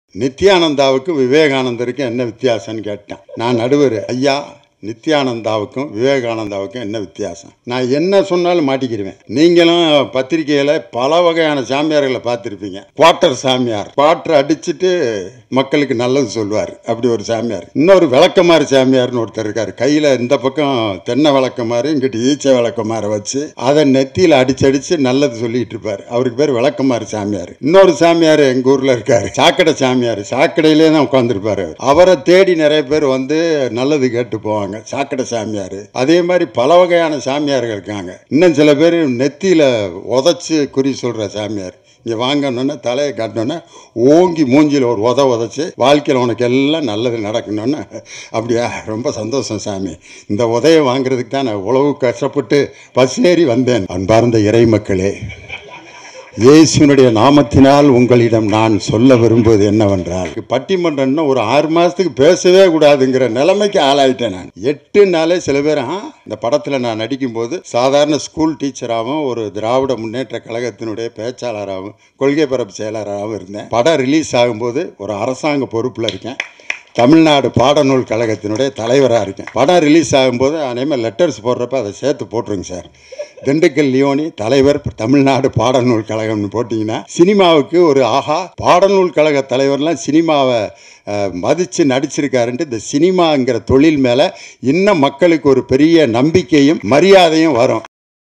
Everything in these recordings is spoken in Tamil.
நித்யானந்தாவுக்கும் விவேகானந்தருக்கும் என்ன வித்தியாசம்னு கேட்டேன் நான் நடுவர் ஐயா நித்யானந்தாவுக்கும் விவேகானந்தாவுக்கும் என்ன வித்தியாசம் நான் என்ன சொன்னாலும் மாட்டிக்கிருவேன் நீங்களும் பத்திரிக்கையில் பல வகையான சாமியார்களை பார்த்துருப்பீங்க குவார்ட்டர் சாமியார் குவார்ட்டர் அடிச்சுட்டு மக்களுக்கு நல்லது சொல்லுவார் அப்படி ஒரு சாமியார் இன்னொரு விளக்கமாறு சாமியார்னு ஒருத்தர் இருக்கார் கையில் இந்த பக்கம் தென்னை விளக்கமாறு இங்கிட்டு ஈச்ச விளக்கமாரை வச்சு அதை நெத்தியில் அடிச்சு அடிச்சு நல்லது சொல்லிட்டு இருப்பார் அவருக்கு பேர் விளக்கமாறு சாமியார் இன்னொரு சாமியார் எங்கள் ஊரில் இருக்காரு சாக்கடை சாமியார் சாக்கடையிலே தான் உட்காந்துருப்பாரு அவரை தேடி நிறைய பேர் வந்து நல்லது கேட்டு போவாங்க சாக்கடை சாமியார் அதே மாதிரி பல வகையான சாமியார்கள் இருக்காங்க இன்னும் சில பேர் நெத்தியில் உதச்சி குறி சொல்கிற சாமியார் இங்கே வாங்கணுன்னே தலையை காட்டினோன்னே ஓங்கி மூஞ்சியில் ஒரு உத உதச்சி வாழ்க்கையில் உனக்கு எல்லாம் நல்லது நடக்கணும்னு அப்படியா ரொம்ப சந்தோஷம் சாமி இந்த உதயை வாங்குறதுக்கு தான் நான் உழவு கஷ்டப்பட்டு பஸ்ஸேறி வந்தேன் அன்பார்ந்த இறை மக்களே இயேசுனுடைய நாமத்தினால் உங்களிடம் நான் சொல்ல விரும்புவது என்னவென்றால் பட்டிமன்றம்னா ஒரு ஆறு மாதத்துக்கு பேசவே கூடாதுங்கிற நிலைமைக்கு ஆளாயிட்டேன் நான் எட்டு நாளே சில பேர் ஆ இந்த படத்தில் நான் நடிக்கும்போது சாதாரண ஸ்கூல் டீச்சராகவும் ஒரு திராவிட முன்னேற்ற கழகத்தினுடைய பேச்சாளராகவும் கொள்கை பரப்பு செயலாளராகவும் இருந்தேன் படம் ரிலீஸ் ஆகும்போது ஒரு அரசாங்க பொறுப்பில் இருக்கேன் தமிழ்நாடு பாடநூல் கழகத்தினுடைய தலைவராக இருக்கேன் படம் ரிலீஸ் ஆகும்போது அதேமாதிரி லெட்டர்ஸ் போடுறப்ப அதை சேர்த்து போட்டுருங்க சார் திண்டுக்கல் லியோனி தலைவர் தமிழ்நாடு பாடநூல் கழகம்னு போட்டிங்கன்னா சினிமாவுக்கு ஒரு ஆஹா பாடநூல் கழக தலைவர்லாம் சினிமாவை அஹ், மதித்து நடிச்சிருக்காருன்ட்டு இந்த சினிமாங்கிற தொழில் மேலே இன்னும் மக்களுக்கு ஒரு பெரிய நம்பிக்கையும் மரியாதையும் வரும்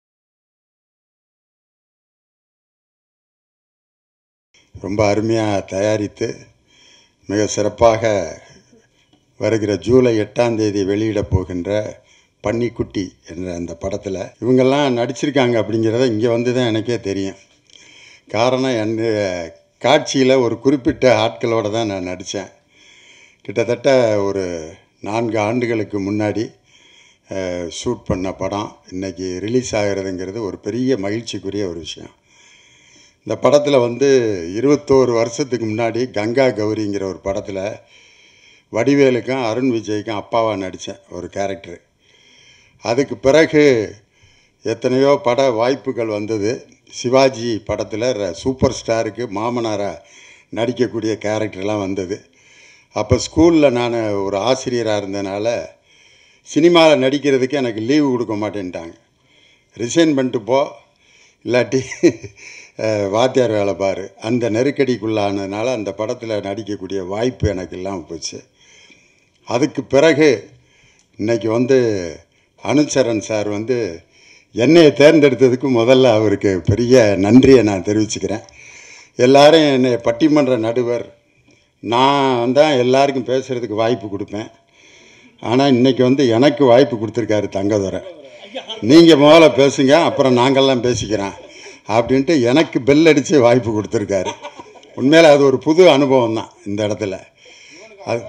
ரொம்ப அருமையாக தயாரித்து மிக சிறப்பாக வருகிற ஜூலை எட்டாம் தேதி வெளியிடப் போகின்ற பன்னிக்குட்டி என்ற அந்த படத்தில் இவங்கெல்லாம் நடிச்சிருக்காங்க அப்படிங்கிறத இங்கே வந்து தான் எனக்கே தெரியும் காரணம் என் காட்சியில் ஒரு குறிப்பிட்ட ஆட்களோடு தான் நான் நடித்தேன் கிட்டத்தட்ட ஒரு நான்கு ஆண்டுகளுக்கு முன்னாடி அஹ், ஷூட் பண்ண படம் இன்றைக்கி ரிலீஸ் ஆகிறதுங்கிறது ஒரு பெரிய மகிழ்ச்சிக்குரிய ஒரு விஷயம் இந்த படத்தில் வந்து இருபத்தோரு வருஷத்துக்கு முன்னாடி கங்கா கௌரிங்கிற ஒரு படத்தில் வடிவேலுக்கும் அருண் விஜய்க்கும் அப்பாவாக நடித்தேன் ஒரு கேரக்டர் அதுக்கு பிறகு எத்தனையோ பட வாய்ப்புகள் வந்தது சிவாஜி படத்தில் ர- சூப்பர் ஸ்டாருக்கு மாமனாராக நடிக்கக்கூடிய கேரக்டர்லாம் வந்தது அப்போ ஸ்கூலில் நான் ஒரு ஆசிரியராக இருந்தனால சினிமாவில் நடிக்கிறதுக்கு எனக்கு லீவு கொடுக்க மாட்டேன்ட்டாங்க ரிசைன் பண்ணிட்டு போ இல்லாட்டி அஹ், வாத்தியார் வேலை பாரு அந்த நெருக்கடிக்குள்ளானதுனால அந்த படத்தில் நடிக்கக்கூடிய வாய்ப்பு எனக்கு இல்லாமல் போச்சு அதுக்கு பிறகு இன்னைக்கு வந்து அனுச்சரன் சார் வந்து என்னையை தேர்ந்தெடுத்ததுக்கு முதல்ல அவருக்கு பெரிய நன்றியை நான் தெரிவிச்சுக்கிறேன் எல்லாரும் என்னை பட்டிமன்ற நடுவர் நான் தான் எல்லாருக்கும் பேசுகிறதுக்கு வாய்ப்பு கொடுப்பேன் ஆனால் இன்னைக்கு வந்து எனக்கு வாய்ப்பு கொடுத்துருக்காரு தங்கதுரை நீங்கள் முதல்ல பேசுங்க அப்புறம் நாங்கள்லாம் பேசிக்கிறோம் அப்படின்ட்டு எனக்கு பெல் அடித்து வாய்ப்பு கொடுத்துருக்காரு உண்மையில் அது ஒரு புது அனுபவம் தான் இந்த இடத்துல அது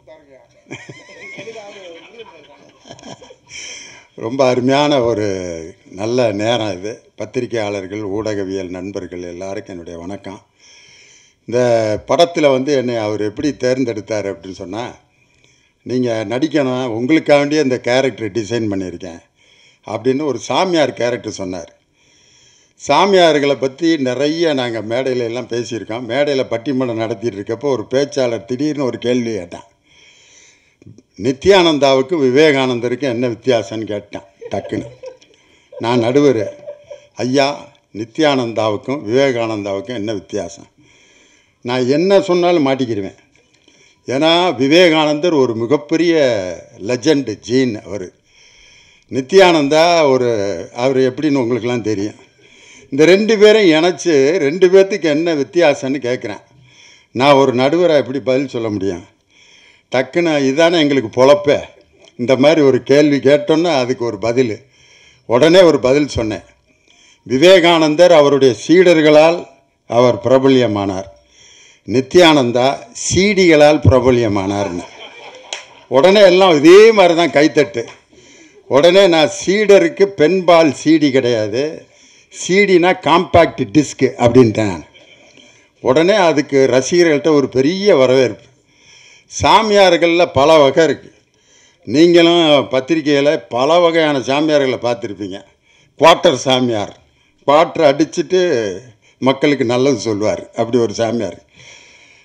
ரொம்ப அருமையான ஒரு நல்ல நேரம் இது பத்திரிகையாளர்கள் ஊடகவியல் நண்பர்கள் எல்லாருக்கும் என்னுடைய வணக்கம் இந்த படத்தில் வந்து என்னை அவர் எப்படி தேர்ந்தெடுத்தார் அப்படின்னு சொன்னால் நீங்கள் நடிக்கணும் உங்களுக்காண்டியே இந்த கேரக்டர் டிசைன் பண்ணியிருக்கேன் அப்படின்னு ஒரு சாமியார் கேரக்டர் சொன்னார் சாமியார்களை பற்றி நிறைய நாங்கள் மேடையில எல்லாம் பேசியிருக்கோம் மேடையில் பட்டிமன்றம் நடத்திட்டு இருக்கப்போ ஒரு பேச்சாளர் திடீர்னு ஒரு கேள்வி கேட்டான் நித்யானந்தாவுக்கும் விவேகானந்தருக்கும் என்ன வித்தியாசம்னு கேட்டேன் டக்குன்னு நான் நடுவர் ஐயா நித்யானந்தாவுக்கும் விவேகானந்தாவுக்கும் என்ன வித்தியாசம் நான் என்ன சொன்னாலும் மாட்டிக்கிடுவேன் ஏன்னா விவேகானந்தர் ஒரு மிகப்பெரிய லெஜண்ட் ஜீன் அவர் நித்யானந்தா ஒரு அவர் எப்படின்னு உங்களுக்கெல்லாம் தெரியும் இந்த ரெண்டு பேரும் இணைச்சு ரெண்டு பேர்த்துக்கு என்ன வித்தியாசம்னு கேட்குறேன் நான் ஒரு நடுவராக எப்படி பதில் சொல்ல முடியும் டக்குன்னு இதுதானே எங்களுக்கு பொழப்பே இந்த மாதிரி ஒரு கேள்வி கேட்டோன்னா அதுக்கு ஒரு பதில் உடனே ஒரு பதில் சொன்னேன் விவேகானந்தர் அவருடைய சீடர்களால் அவர் பிரபல்யமானார் நித்யானந்தா சீடிகளால் பிரபல்யமானார்னு உடனே எல்லாம் இதே மாதிரி தான் கைத்தட்டு உடனே நான் சீடருக்கு பெண்பால் சீடி கிடையாது சீடினா காம்பேக்ட் டிஸ்க்கு அப்படின்ட்டேன் நான் உடனே அதுக்கு ரசிகர்கள்ட்ட ஒரு பெரிய வரவேற்பு சாமியார்களில் பல வகை இருக்குது நீங்களும் பத்திரிக்கையில் பல வகையான சாமியார்களை பார்த்துருப்பீங்க குவார்ட்டர் சாமியார் குவார்ட்டர் அடிச்சுட்டு மக்களுக்கு நல்லது சொல்லுவார் அப்படி ஒரு சாமியார்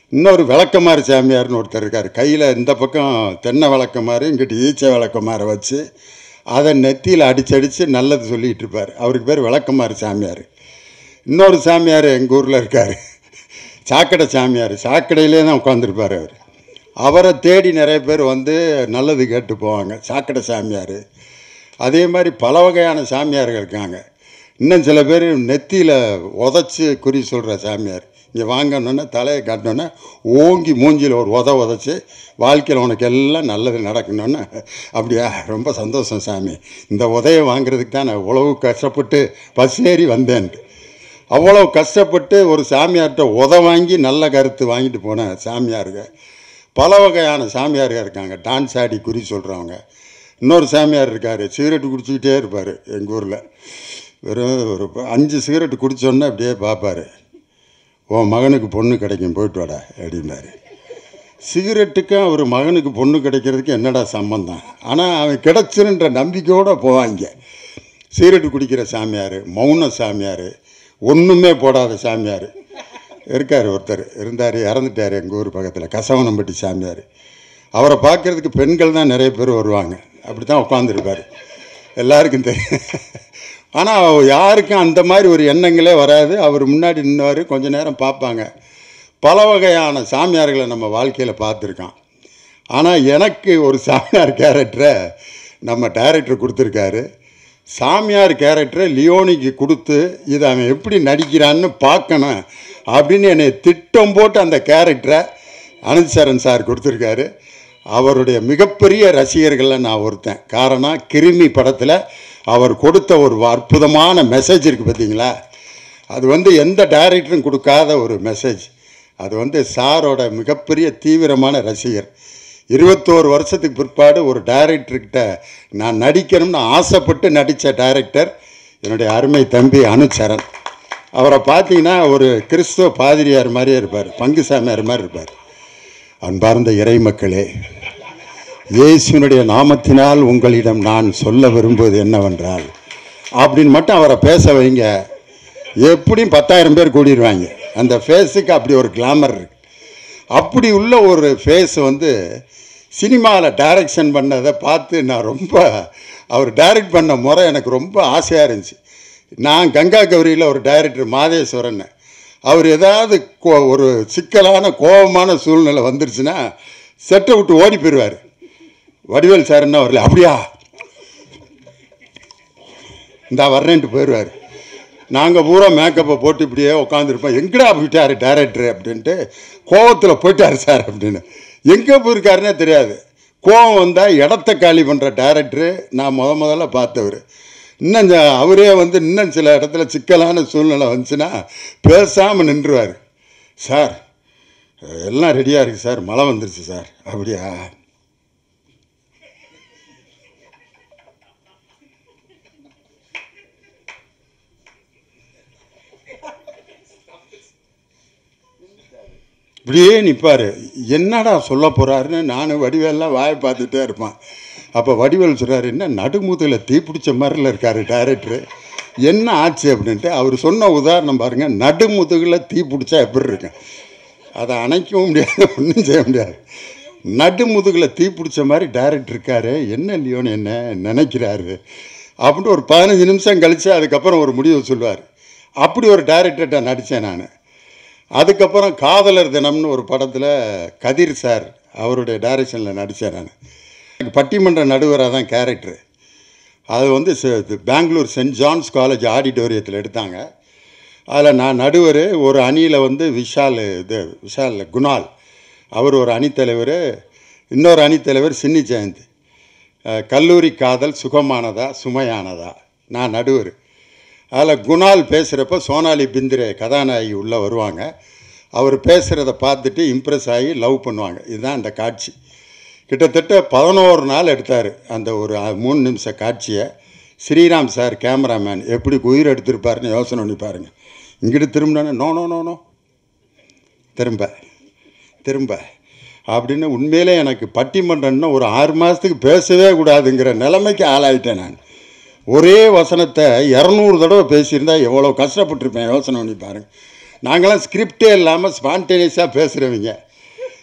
இன்னொரு விளக்கமாறு சாமியார்னு ஒருத்தர் இருக்கார் கையில் இந்த பக்கம் தென்னை விளக்கமாறு இங்கிட்டு ஈச்சை விளக்கமாரை வச்சு அதை நெத்தியில் அடிச்சு அடித்து நல்லது சொல்லிகிட்டு இருப்பார் அவருக்கு பேர் விளக்கமாறு சாமியார் இன்னொரு சாமியார் எங்கள் ஊரில் இருக்கார் சாக்கடை சாமியார் சாக்கடையிலே தான் உட்காந்துருப்பார் அவர் அவரை தேடி நிறைய பேர் வந்து நல்லது கேட்டு போவாங்க சாக்கடை சாமியார் அதே மாதிரி பல வகையான சாமியார்கள் இருக்காங்க இன்னும் சில பேர் நெத்தியில் உதச்சி குறி சொல்கிற சாமியார் இங்கே வாங்கணுன்னே தலையை காட்டினோன்னே ஓங்கி மூஞ்சியில் ஒரு உத உதச்சி வாழ்க்கையில் உனக்கு எல்லாம் நல்லது நடக்கணுன்னு அப்படியா ரொம்ப சந்தோஷம் சாமி இந்த உதயை வாங்குறதுக்கு தான் நான் இவ்வளவு கஷ்டப்பட்டு பஸ் ஏறி வந்தேன்ட்டு அவ்வளோ கஷ்டப்பட்டு ஒரு சாமியார்கிட்ட உத வாங்கி நல்ல கருத்து வாங்கிட்டு போன சாமியாருங்க பல வகையான சாமியாருங்க இருக்காங்க டான்ஸ் ஆடி குறி சொல்கிறவங்க இன்னொரு சாமியார் இருக்கார் சிகரெட்டு குடிச்சிக்கிட்டே இருப்பார் எங்கள் ஊரில் வெறும் ஒரு ப- அஞ்சு சிகரெட்டு குடிச்சோன்னே அப்படியே பார்ப்பாரு உன் மகனுக்கு பொண்ணு கிடைக்கும் போயிட்டு வாடா அப்படின்னாரு சிகரெட்டுக்கும் அவர் மகனுக்கு பொண்ணு கிடைக்கிறதுக்கு என்னடா சம்பந்தம் ஆனால் அவன் கிடைச்சிருன்ற நம்பிக்கையோடு போவாங்க சிகரெட்டு குடிக்கிற சாமியார் மௌன சாமியார் ஒன்றுமே போடாத சாமியார் இருக்கார் ஒருத்தர் இருந்தார் இறந்துட்டார் எங்கள் ஊர் பக்கத்தில் கசவனம்பட்டி சாமியார் அவரை பார்க்கறதுக்கு பெண்கள் தான் நிறைய பேர் வருவாங்க அப்படி தான் உட்காந்துருப்பார் எல்லாருக்கும் தெரியும் ஆனால் யாருக்கும் அந்த மாதிரி ஒரு எண்ணங்களே வராது அவர் முன்னாடி நின்றவர் கொஞ்ச நேரம் பார்ப்பாங்க பல வகையான சாமியார்களை நம்ம வாழ்க்கையில் பார்த்துருக்கான் ஆனால் எனக்கு ஒரு சாமியார் கேரக்டரை நம்ம டைரக்டர் கொடுத்துருக்காரு சாமியார் கேரக்டரை லியோனிக்கு கொடுத்து இதை அவன் எப்படி நடிக்கிறான்னு பார்க்கணும் அப்படின்னு என்னை திட்டம் போட்டு அந்த கேரக்டரை அனந்த்சரன் சார் கொடுத்துருக்காரு அவருடைய மிகப்பெரிய ரசிகர்களில் நான் ஒருத்தன் காரணம் கிருமி படத்தில் அவர் கொடுத்த ஒரு அற்புதமான மெசேஜ் இருக்குது பார்த்தீங்களா அது வந்து எந்த டைரக்டரும் கொடுக்காத ஒரு மெசேஜ் அது வந்து சாரோட மிகப்பெரிய தீவிரமான ரசிகர் இருபத்தோரு வருஷத்துக்கு பிற்பாடு ஒரு டைரக்டர்கிட்ட நான் நடிக்கணும்னு ஆசைப்பட்டு நடித்த டைரக்டர் என்னுடைய அருமை தம்பி அனுச்சரன் அவரை பார்த்தீங்கன்னா ஒரு கிறிஸ்துவ பாதிரியார் மாதிரியே இருப்பார் பங்கு சாமியார் மாதிரி இருப்பார் அன்பார்ந்த இறை மக்களே இயேசுவினுடைய நாமத்தினால் உங்களிடம் நான் சொல்ல விரும்புவது என்னவென்றால் அப்படின்னு மட்டும் அவரை பேச வைங்க எப்படியும் பத்தாயிரம் பேர் கூடிடுவாங்க அந்த ஃபேஸுக்கு அப்படி ஒரு கிளாமர் இருக்கு அப்படி உள்ள ஒரு ஃபேஸ் வந்து சினிமாவில் டைரக்ஷன் பண்ணதை பார்த்து நான் ரொம்ப அவர் டைரக்ட் பண்ண முறை எனக்கு ரொம்ப ஆசையாக இருந்துச்சு நான் கங்கா கௌரியில் ஒரு டைரக்டர் மாதேஸ்வரன் அவர் ஏதாவது கோ- ஒரு சிக்கலான கோபமான சூழ்நிலை வந்துருச்சுன்னா செட்டை விட்டு ஓடி போயிடுவார் வடிவேல் சார் என்ன வரல அப்படியா இந்தா வர்றேன்ட்டு போயிடுவார் நாங்கள் பூரா மேக்கப்பை போட்டு இப்படியே உட்காந்துருப்போம் எங்கடா போயிட்டாரு டைரக்டர் அப்படின்ட்டு கோவத்தில் போயிட்டாரு சார் அப்படின்னு எங்கே போயிருக்காருன்னே தெரியாது கோவம் வந்தால் இடத்த காலி பண்ணுற டைரக்டரு நான் முத முதல்ல பார்த்தவர் இன்னும் இந்த அவரே வந்து இன்னும் சில இடத்துல சிக்கலான சூழ்நிலை வந்துச்சுன்னா பேசாமல் நின்றுவார் சார் எல்லாம் ரெடியாக இருக்குது சார் மழை வந்துருச்சு சார் அப்படியா இப்படியே நிற்பார் என்னடா சொல்ல போகிறாருன்னு நானும் வடிவேல்லாம் வாயை பார்த்துட்டே இருப்பான் அப்போ வடிவேல் சொல்கிறாரு என்ன நடுமுதுகில் தீப்பிடிச்ச மாதிரில இருக்கார் டைரக்டரு என்ன ஆச்சு அப்படின்ட்டு அவர் சொன்ன உதாரணம் பாருங்கள் நடுமுதுகில் தீ பிடிச்சா எப்படி இருக்கும் அதை அணைக்கவும் முடியாது ஒன்றும் செய்ய முடியாது நடுமுதுகில் தீ பிடிச்ச மாதிரி டைரக்டர் இருக்காரு என்ன லியோன்னு என்ன நினைக்கிறாரு அப்படின்ட்டு ஒரு பதினஞ்சு நிமிஷம் கழித்து அதுக்கப்புறம் ஒரு முடிவு சொல்லுவார் அப்படி ஒரு டைரக்டர்கிட்ட நடித்தேன் நான் அதுக்கப்புறம் காதலர் தினம்னு ஒரு படத்தில் கதிர் சார் அவருடைய டைரக்ஷனில் நடித்தேன் நான் எனக்கு பட்டிமன்ற நடுவராக தான் கேரக்டரு அது வந்து செ- இது பெங்களூர் சென்ட் ஜான்ஸ் காலேஜ் ஆடிட்டோரியத்தில் எடுத்தாங்க அதில் நான் நடுவர் ஒரு அணியில் வந்து விஷால் இது விஷால் இல்ல, குணால் அவர் ஒரு அணித்தலைவர் இன்னொரு அணித்தலைவர் சின்னி ஜெயந்த் அஹ், கல்லூரி காதல் சுகமானதா சுமையானதா நான் நடுவர் அதில் குணால் பேசுகிறப்ப சோனாலி பிந்திரே கதாநாயகி உள்ளே வருவாங்க அவர் பேசுகிறத பார்த்துட்டு இம்ப்ரெஸ் ஆகி லவ் பண்ணுவாங்க இதுதான் அந்த காட்சி கிட்டத்தட்ட பதினோரு நாள் எடுத்தார் அந்த ஒரு அஹ், மூணு நிமிஷ காட்சியை ஸ்ரீராம் சார் கேமராமேன் எப்படி உயிர் எடுத்திருப்பாருன்னு யோசனை பண்ணி பாருங்கள் இங்கிட்டு திரும்பினோன்னே நோ நோ நோ நோ திரும்ப திரும்ப அப்படின்னு உண்மையிலே எனக்கு பட்டிமன்றம்னா ஒரு ஆறு மாதத்துக்கு பேசவே கூடாதுங்கிற நிலைமைக்கு ஆளாயிட்டேன் நான் ஒரே வசனத்தை இரநூறு தடவை பேசியிருந்தா எவ்வளோ கஷ்டப்பட்டிருப்பேன் யோசனை பண்ணி பாருங்கள் நாங்களாம் ஸ்கிரிப்டே இல்லாமல் ஸ்பான்டேனியஸாக பேசுகிறவங்க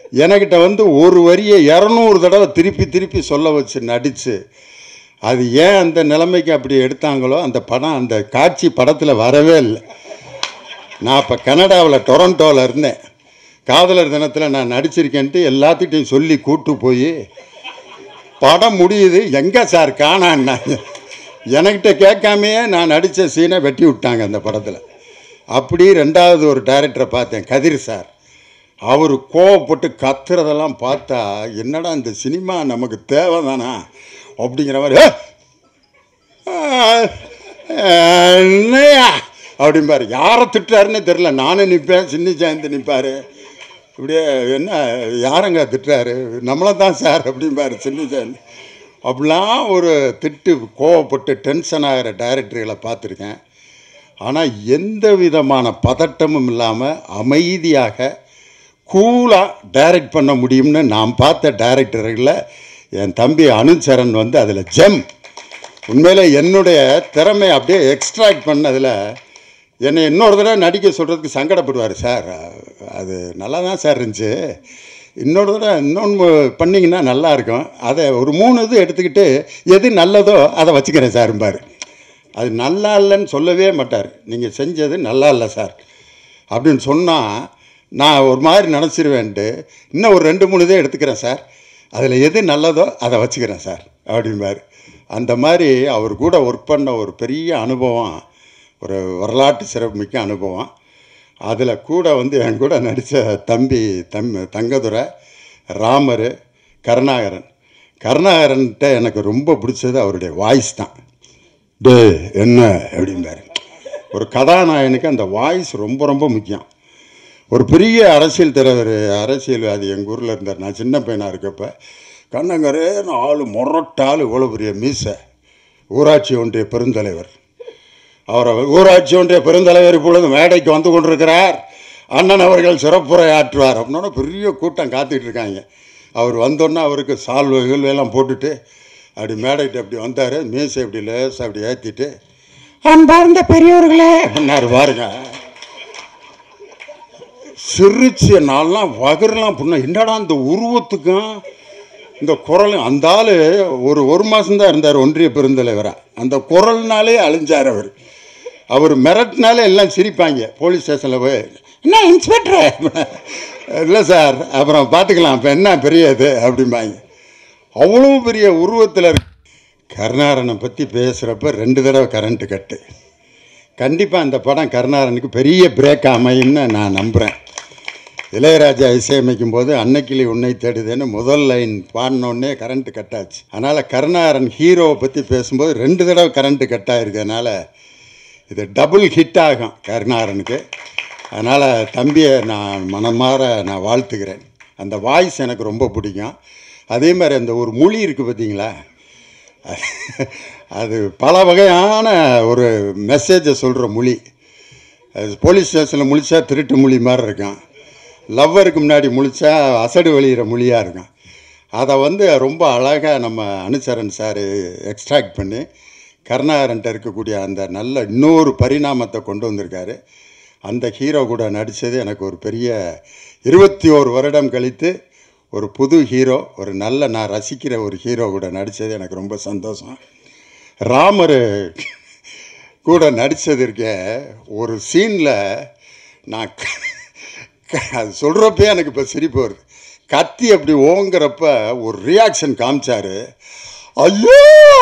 எனக்கிட்ட வந்து ஒரு வரியை இரநூறு தடவை திருப்பி திருப்பி சொல்ல வச்சு நடித்து அது ஏன் அந்த நிலைமைக்கு அப்படி எடுத்தாங்களோ அந்த படம் அந்த காட்சி படத்தில் வரவே இல்லை நான் இப்போ கனடாவில் டொரண்டோவில் இருந்தேன் காதலர் தினத்தில் நான் நடிச்சிருக்கேன்ட்டு எல்லாத்துக்கிட்டையும் சொல்லி கூட்டு போய் படம் முடியுது எங்கே சார் காணான்னாங்க எனக்கிட்ட கேட்காமையே நான் நடித்த சீனை வெட்டி விட்டாங்க அந்த படத்தில் அப்படி ரெண்டாவது ஒரு டைரக்டரை பார்த்தேன் கதிர் சார் அவர் கோவப்பட்டு கத்துறதெல்லாம் பார்த்தா என்னடா இந்த சினிமா நமக்கு தேவைதானா அப்படிங்கிற மாதிரி "ஏய், ஆஹ், என்னையா அப்படிம்பாரு யாரை திட்டுறாருன்னு தெரில நானும் நிற்பேன் சின்ன ஜெயந்தி நிற்பார் இப்படியே என்ன யாருங்க திட்டுறாரு நம்மளை தான் சார் அப்படிம்பாரு சின்ன ஜெயந்தி அப்படிலாம் ஒரு திட்டு கோவப்பட்டு டென்ஷன் ஆகிற டைரக்டர்களை பார்த்துருக்கேன் ஆனால் எந்த விதமான பதட்டமும் இல்லாமல் அமைதியாக கூலாக டைரக்ட் பண்ண முடியும்னு நான் பார்த்த டைரக்டர்களில் என் தம்பி அனுச்சரன் வந்து அதில் ஜெம் உண்மையிலே என்னுடைய திறமை அப்படியே எக்ஸ்ட்ராக்ட் பண்ணதில் என்னை இன்னொரு தடவை நடிக்க சொல்கிறதுக்கு சங்கடப்படுவார் சார் அது நல்லா தான் சார் இருந்துச்சு இன்னொரு தடவை இன்னொன்று பண்ணிங்கன்னா நல்லா இருக்கும் அதை ஒரு மூணு இது எடுத்துக்கிட்டு எது நல்லதோ அதை வச்சுக்கிறேன் சார்ம்பார் அது நல்லா இல்லைன்னு சொல்லவே மாட்டார் நீங்கள் செஞ்சது நல்லா இல்லை சார் அப்படின்னு சொன்னால் நான் ஒரு மாதிரி நினச்சிருவேன்ட்டு இன்னும் ஒரு ரெண்டு மூணு இதை எடுத்துக்கிறேன் சார் அதில் எது நல்லதோ அதை வச்சுக்கிறேன் சார் அப்படிம்பார் அந்த மாதிரி அவர் கூட ஒர்க் பண்ண ஒரு பெரிய அனுபவம் ஒரு வரலாற்று சிறப்புமிக்க அனுபவம் அதில் கூட வந்து என் கூட நடித்த தம்பி தம் தங்கதுரை ராமர் கருணாகரன் கருணாகரன்ட்ட எனக்கு ரொம்ப பிடிச்சது அவருடைய வாய்ஸ் தான் டே என்ன அப்படிம்பாரு ஒரு கதாநாயகனுக்கு அந்த வாய்ஸ் ரொம்ப ரொம்ப முக்கியம் ஒரு பெரிய அரசியல் தலைவர் அரசியல்வாதி எங்கள் ஊரில் இருந்தார் நான் சின்ன பையனாக இருக்கப்ப கண்ணங்கரேன்னு ஆள் முரட்டாள் இவ்வளோ பெரிய மீசை ஊராட்சி ஒன்றிய பெருந்தலைவர் அவரை ஊராட்சி ஒன்றிய பெருந்தலைவர் இப்பொழுது மேடைக்கு வந்து கொண்டிருக்கிறார் அண்ணன் அவர்கள் சிறப்புரை ஆற்றுவார் அப்படின்னா பெரிய கூட்டம் காத்துட்டு இருக்காங்க அவர் வந்தோன்னே அவருக்கு சால்வைகள் எல்லாம் போட்டுட்டு அப்படி மேடைட்டு அப்படி வந்தார் மீசை இப்படி லேசாக அப்படி ஏற்றிட்டு அன்பார்ந்த பெரியவர்களே அப்படின்னாரு பாருங்க சிரிச்சு நான்லாம் வகரெலாம் புண்ண என்னடா இந்த உருவத்துக்கும் இந்த குரல் அந்த ஆள் ஒரு ஒரு மாதம்தான் இருந்தார் ஒன்றிய பெருந்தலைவராக அந்த குரல்னாலே அழிஞ்சார் அவர் அவர் மிரட்டினாலே எல்லாம் சிரிப்பாங்க போலீஸ் ஸ்டேஷனில் போய் என்ன இன்ஸ்பெக்டர் இல்லை சார் அப்புறம் பார்த்துக்கலாம் இப்போ என்ன பெரிய இது அப்படிம்பாங்க அவ்வளோ பெரிய உருவத்தில் இருக்கு கருணாரனை பற்றி பேசுகிறப்ப ரெண்டு தடவை கரண்ட்டு கட்டு கண்டிப்பாக அந்த படம் கருணாரனுக்கு பெரிய பிரேக் அமையும்னு நான் நம்புகிறேன் இளையராஜா இசையமைக்கும் போது அன்னைக்கிளி உன்னை தேடுதேன்னு முதல் லைன் பாடினோடனே கரண்ட்டு கட்டாச்சு அதனால் கருணாரன் ஹீரோவை பற்றி பேசும்போது ரெண்டு தடவை கரண்ட்டு கட் ஆகிருக்கனால இது டபுள் ஹிட் ஆகும் கருணாரனுக்கு அதனால் தம்பியை நான் மனமாற நான் வாழ்த்துக்கிறேன் அந்த வாய்ஸ் எனக்கு ரொம்ப பிடிக்கும் அதே மாதிரி அந்த ஒரு மொழி இருக்குது பார்த்தீங்களா அது பல வகையான ஒரு மெசேஜை சொல்கிற மொழி அது போலீஸ் ஸ்டேஷனில் முழிச்சா திருட்டு மொழி மாதிரி இருக்கும் லவ்வருக்கு முன்னாடி முழிச்சா அசடு வெளியிற மொழியாக இருக்கும் அதை வந்து ரொம்ப அழகாக நம்ம அனுசரன் சார் எக்ஸ்ட்ராக்ட் பண்ணி கருணாகரன்ட்ட இருக்கக்கூடிய அந்த நல்ல இன்னொரு பரிணாமத்தை கொண்டு வந்திருக்காரு அந்த ஹீரோ கூட நடித்தது எனக்கு ஒரு பெரிய இருபத்தி ஓரு வருடம் கழித்து ஒரு புது ஹீரோ ஒரு நல்ல நான் ரசிக்கிற ஒரு ஹீரோ கூட நடித்தது எனக்கு ரொம்ப சந்தோஷம் ராமர் கூட நடித்தது இருக்க ஒரு சீனில் நான் க- அது சொல்கிறப்பே எனக்கு இப்போ சிரிப்பு வருது கத்தி அப்படி ஓங்குறப்ப ஒரு ரியாக்ஷன் காமிச்சாரு ஐயோ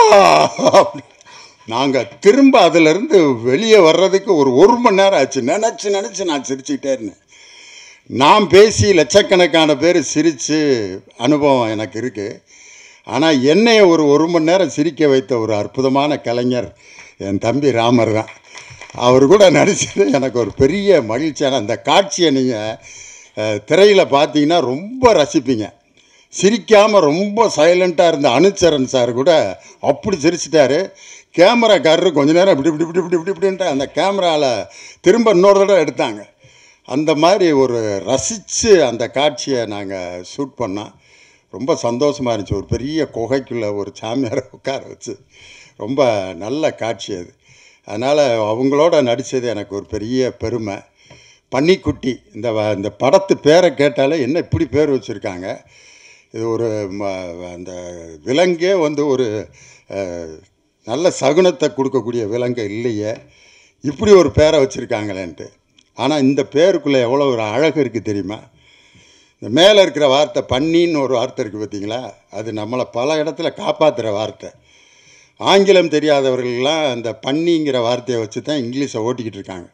நாங்கள் திரும்ப அதிலிருந்து வெளியே வர்றதுக்கு ஒரு ஒரு மணி நேரம் ஆச்சு நினச்சி நினச்சி நான் சிரிச்சுக்கிட்டே இருந்தேன் நான் பேசி லட்சக்கணக்கான பேர் சிரித்து அனுபவம் எனக்கு இருக்குது ஆனால் என்னைய ஒரு ஒரு மணி நேரம் சிரிக்க வைத்த ஒரு அற்புதமான கலைஞர் என் தம்பி ராமர் தான் அவர் கூட நடிச்சது எனக்கு ஒரு பெரிய மகிழ்ச்சியான அந்த காட்சியை நீங்கள் திரையில் பார்த்தீங்கன்னா ரொம்ப ரசிப்பீங்க சிரிக்காமல் ரொம்ப சைலண்ட்டாக இருந்த அனுச்சரன் சார் கூட அப்படி சிரிச்சிட்டாரு கேமராக்காரரு கொஞ்ச நேரம் இப்படி இப்படி இப்படி இப்படி இப்படி இப்படின்ட்டு அந்த கேமராவில் திரும்ப இன்னொரு தடவை எடுத்தாங்க அந்த மாதிரி ஒரு ரசித்து அந்த காட்சியை நாங்கள் ஷூட் பண்ணோம் ரொம்ப சந்தோஷமாக இருந்துச்சு ஒரு பெரிய குகைக்குள்ளே ஒரு சாமியாரை உட்கார வச்சு ரொம்ப நல்ல காட்சி அது அதனால் அவங்களோட நடித்தது எனக்கு ஒரு பெரிய பெருமை பன்னிக்குட்டி இந்த வ- இந்த படத்து பேரை கேட்டாலே என்ன இப்படி பேர் வச்சுருக்காங்க இது ஒரு ம- அந்த விலங்கே வந்து ஒரு அஹ், நல்ல சகுனத்தை கொடுக்கக்கூடிய விலங்கு இல்லையே இப்படி ஒரு பேரை வச்சுருக்காங்களேன்ட்டு ஆனால் இந்த பேருக்குள்ளே எவ்வளோ ஒரு அழகு இருக்குது தெரியுமா இந்த மேலே இருக்கிற வார்த்தை பன்னின்னு ஒரு வார்த்தை இருக்குது பார்த்தீங்களா அது நம்மளை பல இடத்துல காப்பாற்றுற வார்த்தை ஆங்கிலம் தெரியாதவர்கள்லாம் அந்த பன்னிங்கிற வார்த்தையை வச்சு தான் இங்கிலீஷை ஓட்டிக்கிட்டு இருக்காங்க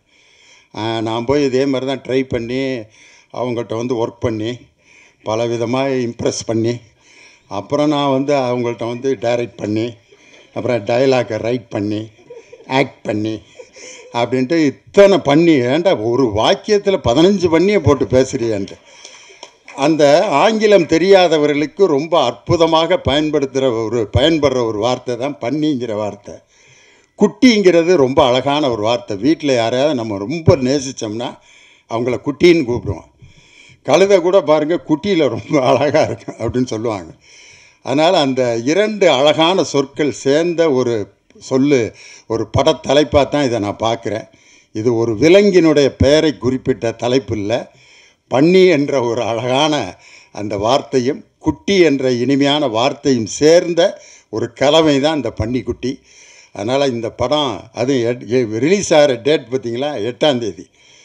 ஆஹ் நான் போய் இதே மாதிரி தான் ட்ரை பண்ணி அவங்கள்ட்ட வந்து ஒர்க் பண்ணி பல விதமாக இம்ப்ரெஸ் பண்ணி அப்புறம் நான் வந்து அவங்கள்ட்ட வந்து டைரக்ட் பண்ணி அப்புறம் டயலாக்கை ரைட் பண்ணி ஆக்ட் பண்ணி அப்படின்ட்டு இத்தனை பண்ணி ஏன்டா ஒரு வாக்கியத்தில் பதினஞ்சு பண்ணியை போட்டு பேசுறியான்ட்டு அந்த ஆங்கிலம் தெரியாதவர்களுக்கு ரொம்ப அற்புதமாக பயன்படுத்துகிற ஒரு பயன்படுற ஒரு வார்த்தை தான் பன்னிங்கிற வார்த்தை குட்டிங்கிறது ரொம்ப அழகான ஒரு வார்த்தை வீட்டில் யாரையாவது நம்ம ரொம்ப நேசித்தோம்னா அவங்கள குட்டின்னு கூப்பிடுவோம் கழுதை கூட பாருங்கள் குட்டியில் ரொம்ப அழகாக இருக்கும் அப்படின்னு சொல்லுவாங்க அதனால் அந்த இரண்டு அழகான சொற்கள் சேர்ந்த ஒரு சொல்லு ஒரு படத்தலைப்பாக தான் இதை நான் பார்க்குறேன் இது ஒரு விலங்கினுடைய பெயரை குறிப்பிட்ட தலைப்பு இல்லை பன்னி என்ற ஒரு அழகான அந்த வார்த்தையும் குட்டி என்ற இனிமையான வார்த்தையும் சேர்ந்த ஒரு கலவை தான் இந்த பன்னிக்குட்டி அதனால் இந்த படம் அது ரிலீஸ் ஆகிற டேட் பார்த்தீங்களா எட்டாம் தேதி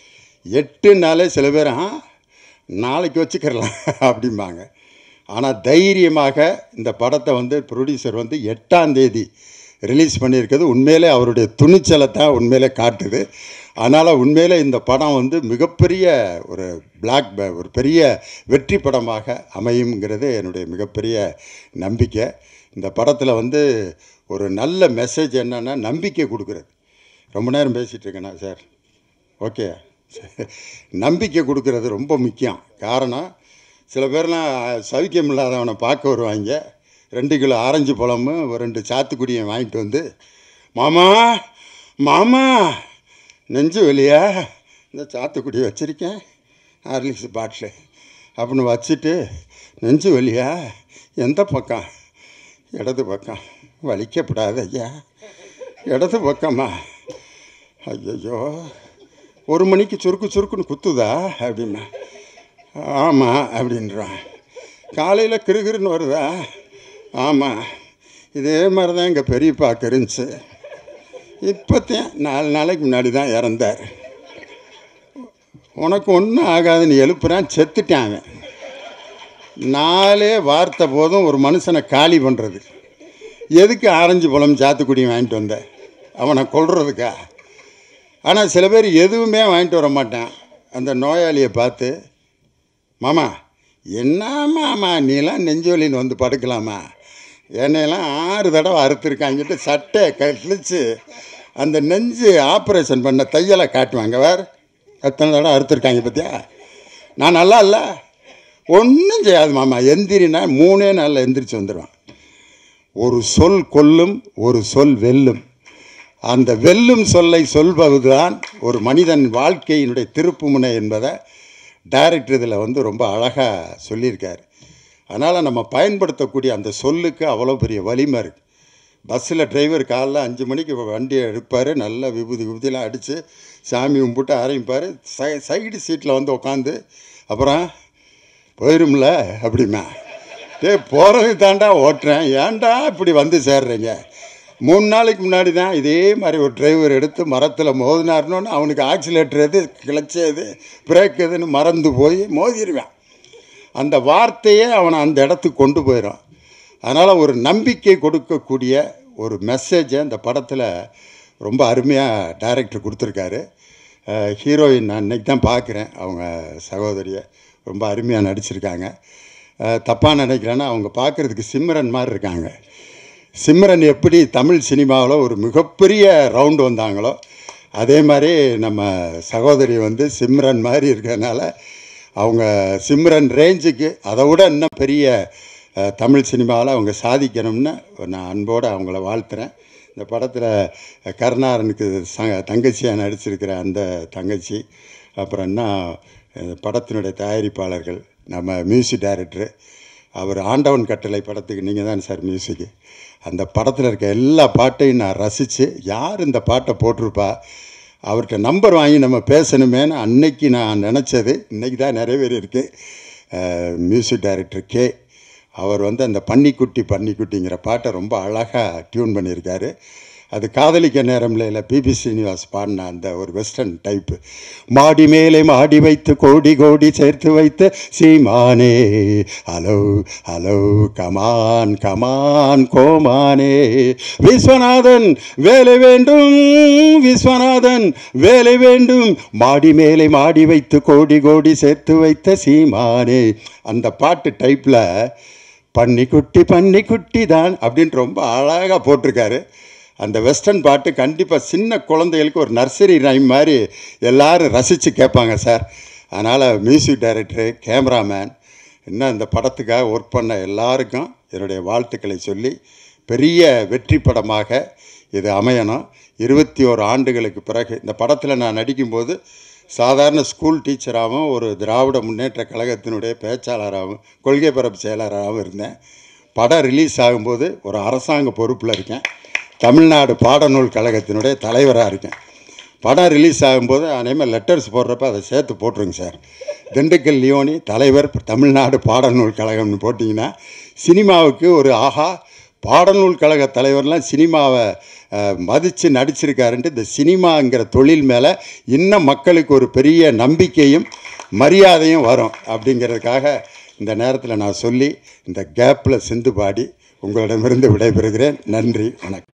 எட்டுனாலே சில பேர் ஆ நாளைக்கு வச்சுக்கிறலாம் அப்படிம்பாங்க ஆனால் தைரியமாக இந்த படத்தை வந்து ப்ரொடியூசர் வந்து எட்டாம் தேதி ரிலீஸ் பண்ணியிருக்கிறது உண்மையிலே அவருடைய துணிச்சலை தான் உண்மையிலே காட்டுது அதனால் உண்மையிலே இந்த படம் வந்து மிகப்பெரிய ஒரு பிளாக் ஒரு பெரிய வெற்றி படமாக அமையுங்கிறது என்னுடைய மிகப்பெரிய நம்பிக்கை இந்த படத்தில் வந்து ஒரு நல்ல மெசேஜ் என்னென்னா நம்பிக்கை கொடுக்குறது ரொம்ப நேரம் பேசிகிட்டு இருக்கேனா சார் ஓகே நம்பிக்கை கொடுக்கறது ரொம்ப முக்கியம் காரணம் சில பேர்லாம் சவிக்கம் இல்லாதவனை பார்க்க வருவாங்க ரெண்டு கிலோ ஆரஞ்சு பழமும் ஒரு ரெண்டு சாத்துக்குடியும் வாங்கிட்டு வந்து மாமா மாமா நெஞ்சு வலியா இந்த சாத்துக்குடி வச்சுருக்கேன் ஹார்லிக்ஸ் பாட்டில் அப்படின்னு வச்சுட்டு நெஞ்சு வலியா எந்த பக்கம் இடது பக்கம் வலிக்கப்படாது ஐயா இடது பக்கமா ஐயோ ஒரு மணிக்கு சுருக்கு சுருக்குன்னு குத்துதா அப்படின்னா ஆமாம் அப்படின்றான் காலையில் கிறுகிறுன்னு வருதா ஆமாம் இதே மாதிரி தான் எங்கள் பெரியப்பாக்கு இருந்துச்சு இப்போத்தையும் நாலு நாளைக்கு முன்னாடி தான் இறந்தார் உனக்கு ஒன்றும் ஆகாதுன்னு எழுப்புறான் செத்துட்டான் அவன் நாலே வார்த்தை போதும் ஒரு மனுஷனை காலி பண்ணுறது எதுக்கு ஆரஞ்சு பழம் சாத்துக்குடி வாங்கிட்டு வந்த அவனை கொல்றதுக்கா ஆனால் சில பேர் எதுவுமே வாங்கிட்டு வர மாட்டான் அந்த நோயாளியை பார்த்து மாமா என்ன மாமா நீலாம் நெஞ்சொலின்னு வந்து படுக்கலாமா என்னையெல்லாம் ஆறு தடவை அறுத்துருக்காங்கிட்டு சட்டையை கழிச்சு அந்த நெஞ்சு ஆப்ரேஷன் பண்ண தையலை காட்டுவாங்க வேறு எத்தனை தடவை அறுத்துருக்காங்க பார்த்தியா நான் நல்லா இல்லை ஒன்றும் செய்யாது மாமா எந்திரினா மூணே நாளில் எந்திரிச்சு வந்துடுவான் ஒரு சொல் கொல்லும் ஒரு சொல் வெல்லும் அந்த வெல்லும் சொல்லை சொல்பதுதான் ஒரு மனிதன் வாழ்க்கையினுடைய திருப்புமுனை என்பதை டைரக்டர் இதில் வந்து ரொம்ப அழகாக சொல்லியிருக்காரு அதனால் நம்ம பயன்படுத்தக்கூடிய அந்த சொல்லுக்கு அவ்வளோ பெரிய வலிமை இருக்குது பஸ்ஸில் டிரைவர் காலைல அஞ்சு மணிக்கு வண்டியை எடுப்பார் நல்லா விபூதி விபூதிலாம் அடித்து சாமி கும்பிட்டு ஆரம்பிப்பார் சை சைடு சீட்டில் வந்து உட்காந்து அப்புறம் போயிரும்ல அப்படிமா டேய் போகிறது தாண்டா ஓட்டுறேன் ஏன்டா இப்படி வந்து சேர்றீங்க மூணு நாளைக்கு முன்னாடி தான் இதே மாதிரி ஒரு டிரைவர் எடுத்து மரத்தில் மோதினார்னோன்னு அவனுக்கு ஆக்சிலேட்டர் எது கிளச்சு எது பிரேக் எதுன்னு மறந்து போய் மோதிடுவேன் அந்த வார்த்தையே அவனை அந்த இடத்துக்கு கொண்டு போயிடும் அதனால் ஒரு நம்பிக்கை கொடுக்கக்கூடிய ஒரு மெசேஜை அந்த படத்தில் ரொம்ப அருமையாக டைரக்டர் கொடுத்துருக்காரு ஹீரோயின் நான் இன்னைக்கு தான் பார்க்குறேன் அவங்க சகோதரியை ரொம்ப அருமையாக நடிச்சிருக்காங்க தப்பாக நினைக்கிறேன்னா அவங்க பார்க்குறதுக்கு சிம்ரன் மாதிரி இருக்காங்க சிம்ரன் எப்படி தமிழ் சினிமாவில் ஒரு மிகப்பெரிய ரவுண்டு வந்தாங்களோ அதே மாதிரி நம்ம சகோதரி வந்து சிம்ரன் மாதிரி இருக்கிறதுனால அவங்க சிம்ரன் ரேஞ்சுக்கு அதை விட இன்னும் பெரிய அஹ், தமிழ் சினிமாவில் அவங்க சாதிக்கணும்னு நான் அன்போடு அவங்கள வாழ்த்துறேன் இந்த படத்தில் கருணாரனுக்கு ச தங்கச்சியாக நடிச்சிருக்கிற அந்த தங்கச்சி அப்புறம் என்ன இந்த படத்தினுடைய தயாரிப்பாளர்கள் நம்ம மியூசிக் டைரக்டரு அவர் ஆண்டவன் கட்டளை படத்துக்கு நீங்கள் தான் சார் மியூசிக்கு அந்த படத்தில் இருக்க எல்லா பாட்டையும் நான் ரசித்து யார் இந்த பாட்டை போட்டிருப்பா அவர்கிட்ட நம்பர் வாங்கி நம்ம பேசணுமேன்னு அன்னைக்கு நான் நினச்சது இன்னைக்கு தான் நிறைவேறியிருக்கு மியூசிக் டைரக்டர் கே அவர் வந்து அந்த பன்னிக்குட்டி பன்னிக்குட்டிங்கிற பாட்டை ரொம்ப அழகாக டியூன் பண்ணியிருக்காரு அது காதலிக்க நேரம்ல இல்லை பிபி ஸ்ரீனிவாஸ் பாடின அந்த ஒரு வெஸ்டர்ன் டைப்பு மாடி மேலே மாடி வைத்து கோடி கோடி சேர்த்து வைத்து சீமானே ஹலோ ஹலோ கமான் கமான் கோமானே விஸ்வநாதன் வேலை வேண்டும் விஸ்வநாதன் வேலை வேண்டும் மாடி மேலே மாடி வைத்து கோடி கோடி சேர்த்து வைத்த சீமானே அந்த பாட்டு டைப்பில் பன்னிக்குட்டி பன்னிக்குட்டி தான் அப்படின்னு ரொம்ப அழகாக போட்டிருக்காரு அந்த வெஸ்டர்ன் பாட்டு கண்டிப்பாக சின்ன குழந்தைகளுக்கு ஒரு நர்சரி ரைம் மாதிரி எல்லாரும் ரசித்து கேட்பாங்க சார் அதனால் மியூசிக் டைரக்டரு கேமராமேன் இன்னும் இந்த படத்துக்காக ஒர்க் பண்ண எல்லாருக்கும் என்னுடைய வாழ்த்துக்களை சொல்லி பெரிய வெற்றி படமாக இது அமையணும் இருபத்தி ஓரு ஆண்டுகளுக்கு பிறகு இந்த படத்தில் நான் நடிக்கும்போது சாதாரண ஸ்கூல் டீச்சராகவும் ஒரு திராவிட முன்னேற்ற கழகத்தினுடைய பேச்சாளராகவும் கொள்கை பரப்பு செயலாளராகவும் இருந்தேன் படம் ரிலீஸ் ஆகும்போது ஒரு அரசாங்க பொறுப்பில் இருக்கேன் தமிழ்நாடு பாடநூல் கழகத்தினுடைய தலைவராக இருக்கேன் படம் ரிலீஸ் ஆகும்போது அதேமாதிரி லெட்டர்ஸ் போடுறப்ப அதை சேர்த்து போட்டுருங்க சார் திண்டுக்கல் லியோனி தலைவர் தமிழ்நாடு பாடநூல் கழகம்னு போட்டிங்கன்னா சினிமாவுக்கு ஒரு ஆஹா பாடநூல் கழக தலைவர்லாம் சினிமாவை மதித்து நடிச்சிருக்காருன்ட்டு இந்த சினிமாங்கிற தொழில் மேலே இன்னும் மக்களுக்கு ஒரு பெரிய நம்பிக்கையும் மரியாதையும் வரும் அப்படிங்கிறதுக்காக இந்த நேரத்தில் நான் சொல்லி இந்த கேப்பில் சிந்து பாடி உங்களிடமிருந்து விடைபெறுகிறேன் நன்றி வணக்கம்